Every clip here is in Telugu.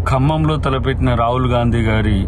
ఖమ్మంలో తలపెట్టిన రాహుల్ గాంధీ గారి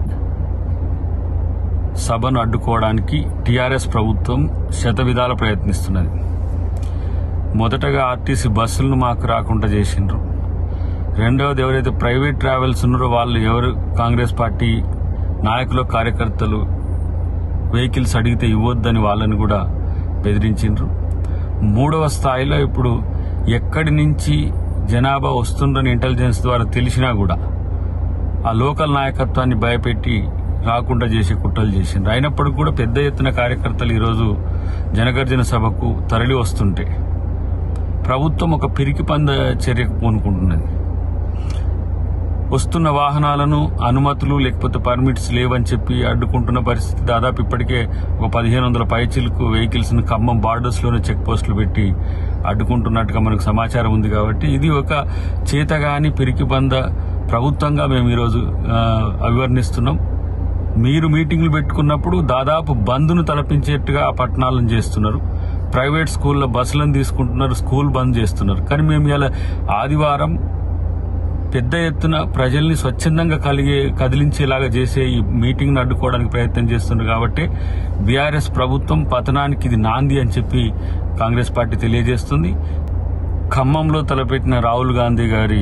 సభను అడ్డుకోవడానికి టీఆర్ఎస్ ప్రభుత్వం శతవిధాల ప్రయత్నిస్తున్నది మొదటగా ఆర్టీసీ బస్సులను మాకు రాకుండా చేసిండ్రు రెండవది ఎవరైతే ప్రైవేట్ ట్రావెల్స్ ఉన్నారో వాళ్ళు ఎవరు కాంగ్రెస్ పార్టీ నాయకులు కార్యకర్తలు వెహికల్స్ అడిగితే ఇవ్వద్దని వాళ్ళని కూడా బెదిరించిండ్రు మూడవ స్థాయిలో ఇప్పుడు ఎక్కడి నుంచి జనాభా వస్తుందని ఇంటెలిజెన్స్ ద్వారా తెలిసినా కూడా ఆ లోకల్ నాయకత్వాన్ని భయపెట్టి రాకుండా చేసే కుట్రలు చేసిండ్రు అయినప్పటికీ కూడా పెద్ద ఎత్తున కార్యకర్తలు ఈరోజు జనగర్జన సభకు తరలి వస్తుంటే ప్రభుత్వం ఒక పిరికి పంద చర్యకు పూనుకుంటున్నది వస్తున్న వాహనాలను అనుమతులు లేకపోతే పర్మిట్స్ లేవని చెప్పి అడ్డుకుంటున్న పరిస్థితి దాదాపు ఇప్పటికే ఒక పదిహేను వందల పైచీలకు వెహికల్స్ ను ఖమ్మం బార్డర్స్ లోనే చెక్ పోస్టులు పెట్టి అడ్డుకుంటున్నట్టుగా మనకు సమాచారం ఉంది కాబట్టి ఇది ఒక చేతగాని పిరికి బంద ప్రభుత్వంగా మేము ఈరోజు ఆ, అభివర్ణిస్తున్నాం మీరు మీటింగ్లు పెట్టుకున్నప్పుడు దాదాపు బంద్ను తలపించేట్టుగా ఆ పట్టణాలను చేస్తున్నారు ప్రైవేట్ స్కూల్లో బస్సులను తీసుకుంటున్నారు స్కూల్ బంద్ చేస్తున్నారు కానీ మేము ఇలా ఆదివారం పెద్ద ఎత్తున ప్రజల్ని స్వచ్ఛందంగా కలిగే కదిలించేలాగా చేసే ఈ మీటింగ్ అడ్డుకోవడానికి ప్రయత్నం చేస్తున్నారు కాబట్టి బీఆర్ఎస్ ప్రభుత్వం పతనానికి ఇది నాంది అని చెప్పి కాంగ్రెస్ పార్టీ తెలియజేస్తుంది ఖమ్మంలో తలపెట్టిన రాహుల్ గాంధీ గారి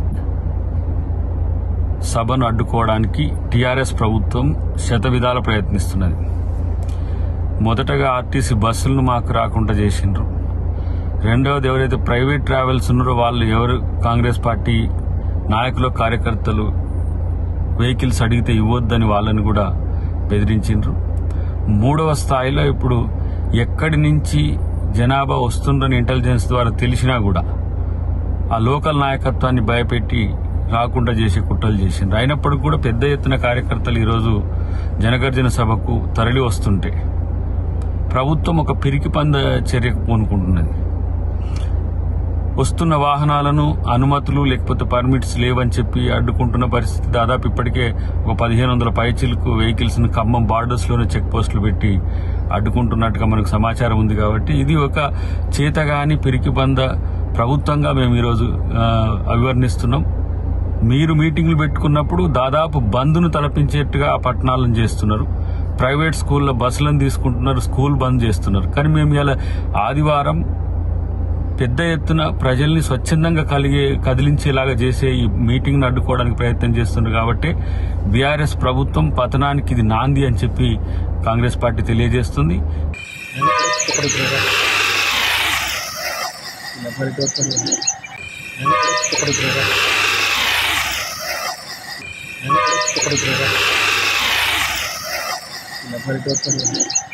సభను అడ్డుకోవడానికి టీఆర్ఎస్ ప్రభుత్వం శతవిధాల ప్రయత్నిస్తున్నది మొదటగా ఆర్టీసీ బస్సులను మాకు రాకుండా చేసిండ్రు రెండవది ఎవరైతే ప్రైవేట్ ట్రావెల్స్ ఉన్నారో వాళ్ళు ఎవరు కాంగ్రెస్ పార్టీ నాయకులు కార్యకర్తలు వెహికల్స్ అడిగితే ఇవ్వద్దని వాళ్ళని కూడా బెదిరించిండ్రు మూడవ స్థాయిలో ఇప్పుడు ఎక్కడి నుంచి జనాభా వస్తుందని ఇంటెలిజెన్స్ ద్వారా తెలిసినా కూడా ఆ లోకల్ నాయకత్వాన్ని భయపెట్టి రాకుండా చేసే కుట్రలు చేసిండ్రు అయినప్పటికీ కూడా పెద్ద ఎత్తున కార్యకర్తలు ఈరోజు జనగర్జన సభకు తరలి వస్తుంటే ప్రభుత్వం ఒక పిరికి పంద చర్యకు పూనుకుంటున్నది వస్తున్న వాహనాలను అనుమతులు లేకపోతే పర్మిట్స్ లేవని చెప్పి అడ్డుకుంటున్న పరిస్థితి దాదాపు ఇప్పటికే ఒక పదిహేను వందల పైచీలకు వెహికల్స్ ను ఖమ్మం బార్డర్స్ లోనే చెక్ పోస్టులు పెట్టి అడ్డుకుంటున్నట్టుగా మనకు సమాచారం ఉంది కాబట్టి ఇది ఒక చేతగాని పిరికి బంద ప్రభుత్వంగా మేము ఈరోజు ఆ, అభివర్ణిస్తున్నాం మీరు మీటింగ్లు పెట్టుకున్నప్పుడు దాదాపు బంద్ను తలపించేట్టుగా ఆ పట్టణాలను చేస్తున్నారు ప్రైవేట్ స్కూల్లో బస్సులను తీసుకుంటున్నారు స్కూల్ బంద్ చేస్తున్నారు కానీ మేము ఇలా ఆదివారం పెద్ద ఎత్తున ప్రజల్ని స్వచ్ఛందంగా కలిగే కదిలించేలాగా చేసే ఈ మీటింగ్ అడ్డుకోవడానికి ప్రయత్నం చేస్తున్నారు కాబట్టి బీఆర్ఎస్ ప్రభుత్వం పతనానికి ఇది నాంది అని చెప్పి కాంగ్రెస్ పార్టీ తెలియజేస్తుంది పడుతుంది